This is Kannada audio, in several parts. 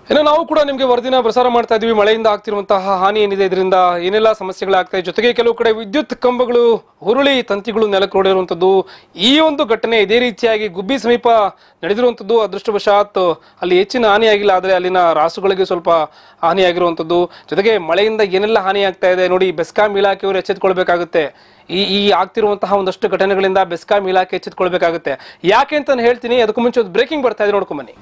ಇನ್ನು ನಾವು ಕೂಡ ನಿಮಗೆ ವರದಿನ ಪ್ರಸಾರ ಮಾಡ್ತಾ ಇದ್ವಿ ಮಳೆಯಿಂದ ಆಗ್ತಿರುವಂತಹ ಹಾನಿ ಏನಿದೆ ಇದರಿಂದ ಏನೆಲ್ಲ ಸಮಸ್ಯೆಗಳಾಗ್ತಾ ಇದೆ ಜೊತೆಗೆ ಕೆಲವು ಕಡೆ ವಿದ್ಯುತ್ ಕಂಬಗಳು ಹುರುಳಿ ತಂತಿಗಳು ನೆಲಕ್ರೋಡಿರುವಂಥದ್ದು ಈ ಒಂದು ಘಟನೆ ಇದೇ ರೀತಿಯಾಗಿ ಗುಬ್ಬಿ ಸಮೀಪ ನಡೆದಿರುವಂಥದ್ದು ಅದೃಷ್ಟವಶಾತ್ ಅಲ್ಲಿ ಹೆಚ್ಚಿನ ಹಾನಿಯಾಗಿಲ್ಲ ಆದರೆ ಅಲ್ಲಿನ ರಾಸುಗಳಿಗೆ ಸ್ವಲ್ಪ ಹಾನಿಯಾಗಿರುವಂಥದ್ದು ಜೊತೆಗೆ ಮಳೆಯಿಂದ ಏನೆಲ್ಲ ಹಾನಿ ಆಗ್ತಾ ಇದೆ ನೋಡಿ ಬೆಸ್ಕಾಂ ಇಲಾಖೆಯವರು ಎಚ್ಚೆತ್ಕೊಳ್ಬೇಕಾಗುತ್ತೆ ಈ ಈ ಆಗ್ತಿರುವಂತಹ ಒಂದಷ್ಟು ಘಟನೆಗಳಿಂದ ಬೆಸ್ಕಾಂ ಇಲಾಖೆ ಎಚ್ಚೆತ್ಕೊಳ್ಬೇಕಾಗುತ್ತೆ ಯಾಕೆ ಅಂತ ನಾನು ಹೇಳ್ತೀನಿ ಅದಕ್ಕೂ ಮುಂಚೆ ಬ್ರೇಕಿಂಗ್ ಬರ್ತಾ ಇದೆ ನೋಡ್ಕೊಂಬನ್ನಿ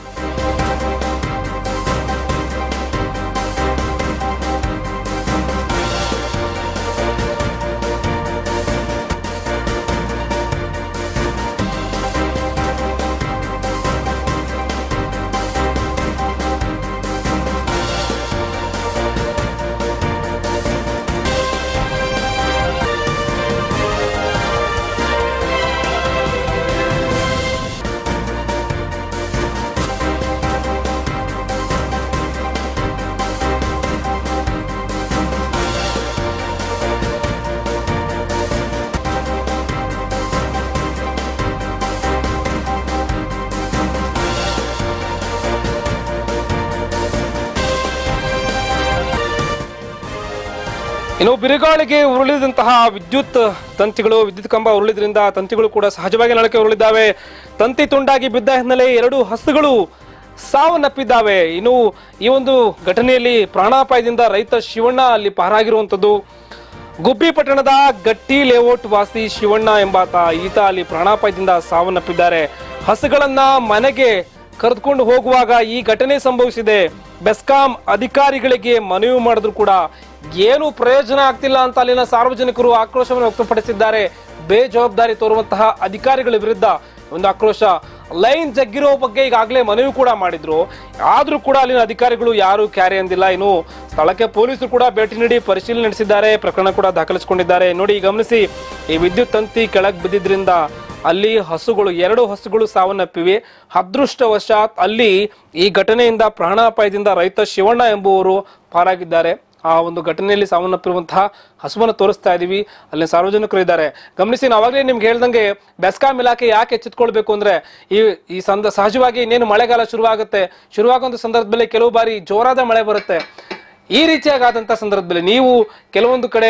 ಇನ್ನು ಬಿರುಗಾಳಿಗೆ ಉರುಳಿದಂತಹ ವಿದ್ಯುತ್ ತಂತಿಗಳು ವಿದ್ಯುತ್ ಕಂಬ ಉರುಳಿದ್ರಿಂದ ತಂತಿಗಳು ಕೂಡ ಸಹಜವಾಗಿ ನೆಲಕ್ಕೆ ಉರುಳಿದ್ದಾವೆ ತಂತಿ ತುಂಡಾಗಿ ಬಿದ್ದ ಹಿನ್ನೆಲೆ ಎರಡು ಹಸುಗಳು ಸಾವನ್ನಪ್ಪಿದ್ದಾವೆ ಇನ್ನು ಈ ಒಂದು ಘಟನೆಯಲ್ಲಿ ಪ್ರಾಣಾಪಾಯದಿಂದ ರೈತ ಶಿವಣ್ಣ ಅಲ್ಲಿ ಪಾರಾಗಿರುವಂಥದ್ದು ಗುಬ್ಬಿ ಪಟ್ಟಣದ ಗಟ್ಟಿ ಲೇಔಟ್ ವಾಸಿ ಶಿವಣ್ಣ ಎಂಬಾತ ಈತ ಅಲ್ಲಿ ಪ್ರಾಣಾಪಾಯದಿಂದ ಸಾವನ್ನಪ್ಪಿದ್ದಾರೆ ಹಸುಗಳನ್ನ ಮನೆಗೆ ಕರೆದುಕೊಂಡು ಹೋಗುವಾಗ ಈ ಘಟನೆ ಸಂಭವಿಸಿದೆ ಬೆಸ್ಕಾಂ ಅಧಿಕಾರಿಗಳಿಗೆ ಮನವಿ ಮಾಡಿದ್ರು ಕೂಡ ಏನು ಪ್ರಯೋಜನ ಆಗ್ತಿಲ್ಲ ಅಂತ ಅಲ್ಲಿನ ಸಾರ್ವಜನಿಕರು ಆಕ್ರೋಶವನ್ನು ವ್ಯಕ್ತಪಡಿಸಿದ್ದಾರೆ ಬೇಜವಾಬ್ದಾರಿ ತೋರುವಂತಹ ಅಧಿಕಾರಿಗಳ ವಿರುದ್ಧ ಒಂದು ಆಕ್ರೋಶ ಲೈನ್ ಜಗ್ಗಿರೋ ಬಗ್ಗೆ ಈಗಾಗಲೇ ಮನವಿ ಕೂಡ ಮಾಡಿದ್ರು ಆದ್ರೂ ಕೂಡ ಅಲ್ಲಿನ ಅಧಿಕಾರಿಗಳು ಯಾರು ಕ್ಯಾರಿ ಅಂದಿಲ್ಲ ಇನ್ನು ಸ್ಥಳಕ್ಕೆ ಪೊಲೀಸರು ಕೂಡ ಭೇಟಿ ನೀಡಿ ಪರಿಶೀಲನೆ ನಡೆಸಿದ್ದಾರೆ ಪ್ರಕರಣ ಕೂಡ ದಾಖಲಿಸಿಕೊಂಡಿದ್ದಾರೆ ನೋಡಿ ಗಮನಿಸಿ ಈ ವಿದ್ಯುತ್ ತಂತಿ ಕೆಳಗ್ ಬಿದ್ದಿದ್ರಿಂದ ಅಲ್ಲಿ ಹಸುಗಳು ಎರಡು ಹಸುಗಳು ಸಾವನ್ನಪ್ಪಿವೆ ಅದೃಷ್ಟವಶಾತ್ ಅಲ್ಲಿ ಈ ಘಟನೆಯಿಂದ ಪ್ರಾಣಾಪಾಯದಿಂದ ರೈತ ಶಿವಣ್ಣ ಎಂಬುವರು ಪಾರಾಗಿದ್ದಾರೆ ಆ ಒಂದು ಘಟನೆಯಲ್ಲಿ ಸಾವನ್ನಪ್ಪಿರುವಂತಹ ಹಸುವನ್ನು ತೋರಿಸ್ತಾ ಇದೀವಿ ಅಲ್ಲಿ ಸಾರ್ವಜನಿಕರು ಇದ್ದಾರೆ ಗಮನಿಸಿ ನಾವಾಗಲೇ ನಿಮ್ಗೆ ಹೇಳ್ದಂಗೆ ಬೆಸ್ಕಾಂ ಇಲಾಖೆ ಯಾಕೆ ಎಚ್ಚೆತ್ಕೊಳ್ಬೇಕು ಅಂದ್ರೆ ಈ ಈ ಸಂದ ಸಹಜವಾಗಿ ಇನ್ನೇನು ಮಳೆಗಾಲ ಶುರುವಾಗುತ್ತೆ ಶುರುವಾಗುವಂತ ಸಂದರ್ಭದಲ್ಲಿ ಕೆಲವು ಬಾರಿ ಜೋರಾದ ಮಳೆ ಬರುತ್ತೆ ಈ ರೀತಿಯಾಗಾದಂತ ಸಂದರ್ಭದಲ್ಲಿ ನೀವು ಕೆಲವೊಂದು ಕಡೆ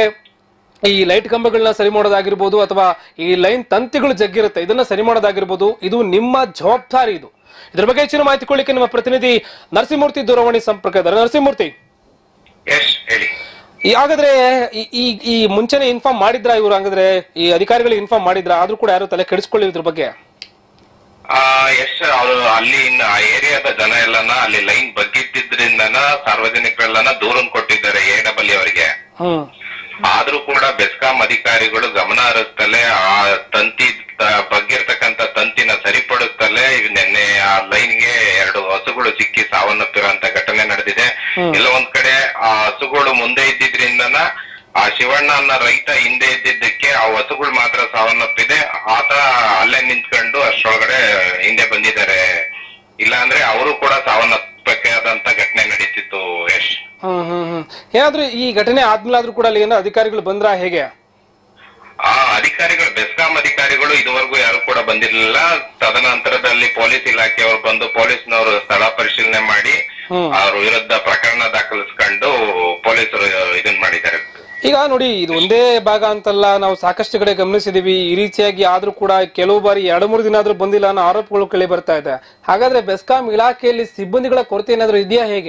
ಈ ಲೈಟ್ ಕಂಬಗಳನ್ನ ಸರಿ ಮಾಡೋದಾಗಿರ್ಬೋದು ಅಥವಾ ಈ ಲೈನ್ ತಂತಿಗಳು ಜಗ್ಗಿರುತ್ತೆ ಇದನ್ನ ಸರಿ ಮಾಡೋದಾಗಿರ್ಬೋದು ಇದು ನಿಮ್ಮ ಜವಾಬ್ದಾರಿ ಇದು ಇದ್ರ ಬಗ್ಗೆ ಹೆಚ್ಚಿನ ಮಾಹಿತಿ ಕೊಡ್ಲಿಕ್ಕೆ ನಮ್ಮ ಪ್ರತಿನಿಧಿ ನರಸಿಂಹಮೂರ್ತಿ ದೂರವಾಣಿ ಸಂಪರ್ಕ ಇದ್ದಾರೆ ನರಸಿಂಹಮೂರ್ತಿ ಯಶ್ ಹೇಳಿ ಈ ಹಾಗಾದ್ರೆ ಈ- ಈ ಈ ಮುಂಚೆನೆ ಇನ್ಫಾರ್ಮ್ ಮಾಡಿದ್ರ ಇವ್ರು ಹಂಗಾದ್ರೆ ಈ ಅಧಿಕಾರಿಗಳಿಗೆ ಇನ್ಫಾರ್ಮ್ ಮಾಡಿದ್ರ ಆದ್ರೂ ಕೂಡ ಯಾರು ತಲೆ ಕೆಡಿಸ್ಕೊಳ್ಳಿ ಇದ್ರ ಬಗ್ಗೆ ಆ ಯಶ್ ಅವರು ಅಲ್ಲಿ ಇನ್ನ ಆ ಏರಿಯಾದ ಜನ ಎಲ್ಲನ ಅಲ್ಲಿ ಲೈನ್ ಬಗ್ಗಿದ್ದಿದ್ರಿಂದನ ಸಾರ್ವಜನಿಕರೆಲ್ಲನ ದೂರನ್ ಕೊಟ್ಟಿದ್ದಾರೆ ಎ ಡಬಲ್ ಅವರಿಗೆ ಹ್ಮ್ ಆದ್ರೂ ಕೂಡ ಬೆಸ್ಕಾಂ ಅಧಿಕಾರಿಗಳು ಗಮನ ಹರಿಸ್ತಲೇ ಆ ತಂತಿ ತ- ಬಗ್ಗಿರ್ತಕ್ಕಂತ ತಂತಿನ ಸರಿಪಡಿಸ್ತಲೇ ಈಗ ನಿನ್ನೆ ಆ ಲೈನ್ಗೆ ಎರಡು ಹಸುಗಳು ಸಿಕ್ಕಿ ಸಾವನ್ನಪ್ಪಿರುವಂತ ಘಟನೆ ನಡೆದಿದೆ ಎಲ್ಲ ಒಂದ್ ಕಡೆ ಆ ಹಸುಗಳು ಮುಂದೆ ಇದ್ದಿದ್ರಿಂದನ ಆ ಶಿವಣ್ಣ ಅನ್ನೋ ರೈತ ಹಿಂದೆ ಇದ್ದಿದ್ದಕ್ಕೆ ಆ ಹಸುಗಳು ಮಾತ್ರ ಸಾವನ್ನಪ್ಪಿದೆ ಆತ ಅಲ್ಲೇ ನಿಂತ್ಕೊಂಡು ಅಷ್ಟರೊಳಗಡೆ ಹಿಂದೆ ಬಂದಿದ್ದಾರೆ ಇಲ್ಲ ಅಂದ್ರೆ ಅವರು ಕೂಡ ಸಾವನ್ನಪ್ಪಬೇಕಾದಂತ ಘಟನೆ ನಡೀತಿತ್ತು ಯಶ್ ಹ್ಮ್ ಹ್ಮ್ ಹ್ಮ್ ಏನಾದ್ರೂ ಈ ಘಟನೆ ಆದ್ಮೇಲೆ ಆದ್ರೂ ಕೂಡ ಅಲ್ಲಿ ಏನೋ ಅಧಿಕಾರಿಗಳು ಬಂದ್ರ ಹೇಗೆ ಆ ಅಧಿಕಾರಿಗಳು ಬೆಸ್ಕಾಂ ಅಧಿಕಾರಿಗಳು ಇದುವರೆಗೂ ಯಾರು ಕೂಡ ಬಂದಿರಲಿಲ್ಲ ತದನಂತರದಲ್ಲಿ ಪೊಲೀಸ್ ಇಲಾಖೆಯವರು ಬಂದು ಪೊಲೀಸ್ನವರು ಸ್ಥಳ ಪರಿಶೀಲನೆ ಮಾಡಿ ಹ್ಮ್. ಅವ್ರ ವಿರುದ್ಧ ಪ್ರಕರಣ ದಾಖಲಿಸ್ಕೊಂಡು ಪೊಲೀಸರು ಇದನ್ ಮಾಡಿದ್ದಾರೆ ಈಗ ನೋಡಿ ಇದು ಒಂದೇ ಭಾಗ ಅಂತಲ್ಲ ನಾವು ಸಾಕಷ್ಟು ಕಡೆ ಗಮನಿಸಿದೀವಿ ಈ ರೀತಿಯಾಗಿ ಆದ್ರೂ ಕೂಡ ಕೆಲವು ಬಾರಿ ಎರಡು ಮೂರು ದಿನ ಆದ್ರೂ ಬಂದಿಲ್ಲ ಅನ್ನೋ ಆರೋಪಗಳು ಕೇಳಿ ಬರ್ತಾ ಇದೆ ಹಾಗಾದ್ರೆ ಬೆಸ್ಕಾಂ ಇಲಾಖೆಯಲ್ಲಿ ಸಿಬ್ಬಂದಿಗಳ ಕೊರತೆ ಏನಾದ್ರೂ ಇದೆಯಾ ಹೇಗೆ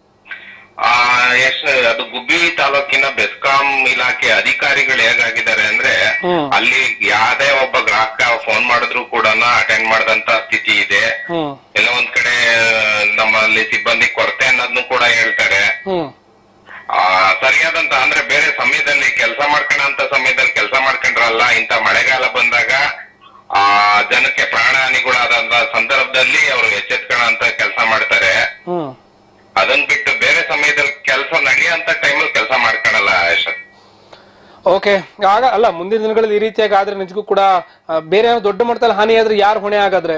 ಆ ಎಸ್ ಅದು ಗುಬ್ಬಿ ತಾಲೂಕಿನ ಬೆಸ್ಕಾಂ ಇಲಾಖೆ ಅಧಿಕಾರಿಗಳು ಹೇಗಾಗಿದ್ದಾರೆ ಅಂದ್ರೆ ಹ್ಮ್. ಅಲ್ಲಿ ಯಾವ್ದೇ ಒಬ್ಬ ಗ್ರಾಹಕ ಫೋನ್ ಮಾಡಿದ್ರು ಕೂಡ ಅಟೆಂಡ್ ಮಾಡದಂತ ಸ್ಥಿತಿ ಇದೆ ಹ್ಮ್ ಎಲ್ಲ ಒಂದ್ ಕಡೆ ನಮ್ಮಲ್ಲಿ ಸಿಬ್ಬಂದಿ ಕೊರತೆ ಅನ್ನೋದನ್ನು ಕೂಡ ಹೇಳ್ತಾರೆ ಹ್ಮ್ ಆ, ಸರಿಯಾದಂತ ಅಂದ್ರೆ ಬೇರೆ ಸಮಯದಲ್ಲಿ ಕೆಲಸ ಮಾಡ್ಕೊಳ್ಳೋಂತ ಸಮಯದಲ್ಲಿ ಕೆಲಸ ಮಾಡ್ಕೊಂಡ್ರಲ್ಲ ಇಂತ ಮಳೆಗಾಲ ಬಂದಾಗ ಆ ಜನಕ್ಕೆ ಪ್ರಾಣ ಹಾನಿಗಳಾದಂತ ಸಂದರ್ಭದಲ್ಲಿ ಅವರು ಎಚ್ಚೆತ್ಕೊಳ್ಳೋಂತ ಕೆಲಸ ಮಾಡ್ತಾರೆ ಹ್ಮ್ ಅದನ್ ಬಿಟ್ಟು ಬೇರೆ ಸಮಯದಲ್ಲಿ ಕೆಲಸ ನಡೆಯೋಂತ ಟೈಮಲ್ಲಿ ಕೆಲಸ ಮಾಡ್ಕೊಳಲ್ಲ ಯಶಸ್ ಓಕೆ ಆಗ ಅಲ್ಲ ಮುಂದಿನ ದಿನಗಳಲ್ಲಿ ಈ ರೀತಿಯಾಗಿ ಆದ್ರೆ ನಿಜಕ್ಕೂ ಕೂಡ ಆ, ಬೇರೆ ಏನೋ ದೊಡ್ಡ ಮಟ್ಟದಲ್ಲಿ ಹಾನಿ ಆದ್ರೆ ಯಾರು ಹೊಣೆ ಆಗಾದ್ರೆ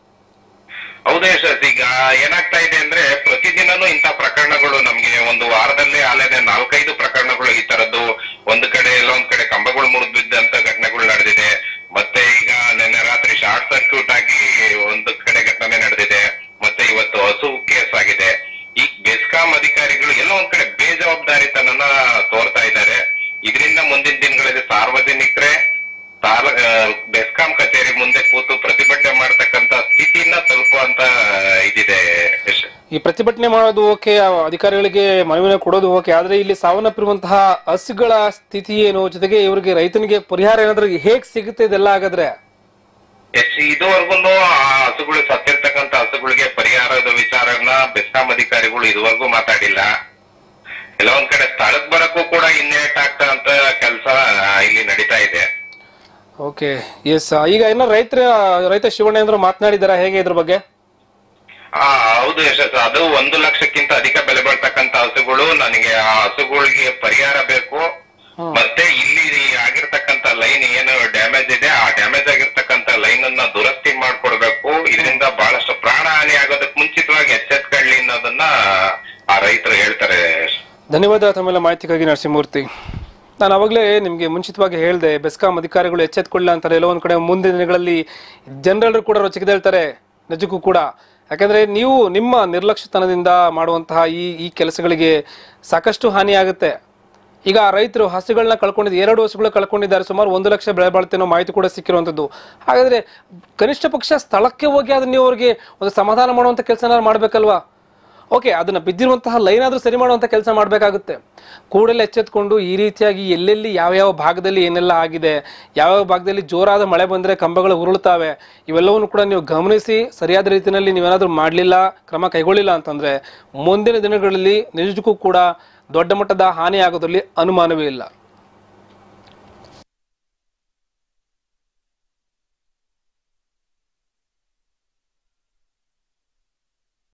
ಹೌದಾ ಯಶಸ್ ಈಗ ಏನಾಗ್ತಾ ಇದೆ ಅಂದ್ರೆ ಪ್ರತಿದಿನನೂ ಇಂಥ ಪ್ರಕರಣಗಳು ನಮ್ಗೆ ಒಂದು ವಾರದಲ್ಲಿ ಆಲೇನೆ ನಾಲ್ಕೈದು ಪ್ರಕರಣಗಳು ಈ ತರದ್ದು ಒಂದು ಕಡೆ ಎಲ್ಲೊಂದ್ ಕಡೆ ಕಂಬಗಳು ಮುರಿದು ಬಿದ್ದಂತ ಘಟನೆಗಳು ನಡೆದಿದೆ ಮತ್ತೆ ಈಗ ನಿನ್ನೆ ರಾತ್ರಿ ಶಾರ್ಟ್ ಸರ್ಕ್ಯೂಟ್ ಆಗಿ ಒಂದು ಕಡೆ ಘಟನೆ ನಡೆದಿದೆ ಮತ್ತೆ ಇವತ್ತು ಹಸು ಕೇಸ್ ಆಗಿದೆ ಈ ಪ್ರತಿಭಟನೆ ಮಾಡೋದು ಓಕೆ ಆ ಅಧಿಕಾರಿಗಳಿಗೆ ಮನವಿನ ಕೊಡೋದು ಓಕೆ ಆದ್ರೆ ಇಲ್ಲಿ ಸಾವನ್ನಪ್ಪಿರುವಂತಹ ಹಸುಗಳ ಸ್ಥಿತಿ ಏನು ಜೊತೆಗೆ ಇವರಿಗೆ ರೈತನಿಗೆ ಪರಿಹಾರ ಏನಾದ್ರೂ ಹೇಗ್ ಸಿಗುತ್ತೆ ಇದೆಲ್ಲ ಹಾಗಾದ್ರೆ ಎಸ್ ಇದುವರೆಗೂ ಆ ಹಸುಗಳು ಸತ್ತಿರ್ತಕ್ಕಂತ ಹಸುಗಳಿಗೆ ಪರಿಹಾರದ ವಿಚಾರನ ಬೆಸ್ಕಾಂ ಅಧಿಕಾರಿಗಳು ಇದುವರೆಗೂ ಮಾತಾಡಿಲ್ಲ ಎಲ್ಲ ಒಂದ್ ಕಡೆ ಸ್ಥಳಕ್ ಬರಕ್ಕೂ ಕೂಡ ಇನ್ನೇಟ್ ಆಗ್ತಂತ ಕೆಲಸ ಇಲ್ಲಿ ನಡೀತಾ ಇದೆ ಓಕೆ ಎಸ್ ಈಗ ಏನೋ ರೈತರ ರೈತ ಶಿವಣ್ಣ ಏನಾದ್ರು ಮಾತನಾಡಿದಾರ ಹೇಗೆ ಇದ್ರ ಬಗ್ಗೆ ಆ ಹೌದು ಯಶಸ್ ಅದು ಒಂದು ಲಕ್ಷಕ್ಕಿಂತ ಅಧಿಕ ಬೆಲೆ ಬಾಳ್ತಕ್ಕಂತ ಹಸುಗಳು ನನಗೆ ಆ ಹಸುಗಳಿಗೆ ಪರಿಹಾರ ಬೇಕು ಮತ್ತೆ ಇಲ್ಲಿ ಆಗಿರ್ತಕ್ಕಂತ ಲೈನ್ ಏನು ಡ್ಯಾಮೇಜ್ ಇದೆ ಆ ಡ್ಯಾಮೇಜ್ ಆಗಿರ್ತಕ್ಕಂತ ಲೈನ್ ಅನ್ನ ದುರಸ್ತಿ ಮಾಡ್ಕೊಡ್ಬೇಕು ಇದರಿಂದ ಬಹಳಷ್ಟು ಪ್ರಾಣ ಹಾನಿ ಆಗೋದಕ್ಕೆ ಮುಂಚಿತವಾಗಿ ಎಚ್ಚೆತ್ಕೊಳ್ಳಿ ಅನ್ನೋದನ್ನ ಆ ರೈತರು ಹೇಳ್ತಾರೆ ಧನ್ಯವಾದ ತಮ್ಮೆಲ್ಲ ಮಾಹಿತಿಗಾಗಿ ನರಸಿಂಹಮೂರ್ತಿ ನಾನು ಅವಾಗಲೇ ನಿಮಗೆ ಮುಂಚಿತವಾಗಿ ಹೇಳಿದೆ ಬೆಸ್ಕಾಂ ಅಧಿಕಾರಿಗಳು ಎಚ್ಚೆತ್ಕೊಳ್ಳ ಅಂತಾರೆ ಎಲ್ಲೋ ಒಂದು ಕಡೆ ಮುಂದಿನ ದಿನಗಳಲ್ಲಿ ಜನರೆಲ್ಲರೂ ಕೂಡ ರೊಚ್ಚಿಗೆದೇಳ್ತಾರೆ ನಿಜಕ್ಕೂ ಕೂಡ ಯಾಕಂದ್ರೆ ನೀವು ನಿಮ್ಮ ನಿರ್ಲಕ್ಷ್ಯತನದಿಂದ ಮಾಡುವಂತಹ ಈ ಈ ಕೆಲಸಗಳಿಗೆ ಸಾಕಷ್ಟು ಹಾನಿ ಆಗುತ್ತೆ ಈಗ ಆ ರೈತರು ಹಸುಗಳನ್ನ ಕಳ್ಕೊಂಡಿದ್ದು ಎರಡು ಹಸುಗಳು ಕಳ್ಕೊಂಡಿದ್ದಾರೆ ಸುಮಾರು ಒಂದು ಲಕ್ಷ ಬೆಳೆ ಬಾಳುತ್ತೆ ಅನ್ನೋ ಮಾಹಿತಿ ಕೂಡ ಸಿಕ್ಕಿರುವಂಥದ್ದು ಹಾಗಾದ್ರೆ ಕನಿಷ್ಠ ಪಕ್ಷ ಸ್ಥಳಕ್ಕೆ ಹೋಗಿ ಅದನ್ನ ನೀವು ಅವ್ರಿಗೆ ಒಂದು ಸಮಾಧಾನ ಮಾಡುವಂಥ ಕೆಲಸನ ಮಾಡ್ಬೇಕಲ್ವಾ ಓಕೆ ಅದನ್ನ ಬಿದ್ದಿರುವಂತಹ ಲೈನ್ ಆದ್ರೂ ಸರಿ ಮಾಡುವಂತ ಕೆಲಸ ಮಾಡಬೇಕಾಗುತ್ತೆ ಕೂಡಲೇ ಎಚ್ಚೆತ್ಕೊಂಡು ಈ ರೀತಿಯಾಗಿ ಎಲ್ಲೆಲ್ಲಿ ಯಾವ್ಯಾವ ಭಾಗದಲ್ಲಿ ಏನೆಲ್ಲ ಆಗಿದೆ ಯಾವ್ಯಾವ ಭಾಗದಲ್ಲಿ ಜೋರಾದ ಮಳೆ ಬಂದ್ರೆ ಕಂಬಗಳು ಉರುಳ್ತಾವೆ ಇವೆಲ್ಲವನ್ನು ಕೂಡ ನೀವು ಗಮನಿಸಿ ಸರಿಯಾದ ರೀತಿಯಲ್ಲಿ ನೀವೇನಾದ್ರೂ ಮಾಡಲಿಲ್ಲ ಕ್ರಮ ಕೈಗೊಳ್ಳಿಲ್ಲ ಅಂತಂದ್ರೆ ಮುಂದಿನ ದಿನಗಳಲ್ಲಿ ನಿಜಕ್ಕೂ ಕೂಡ ದೊಡ್ಡ ಮಟ್ಟದ ಹಾನಿ ಆಗೋದ್ರಲ್ಲಿ ಅನುಮಾನವೇ ಇಲ್ಲ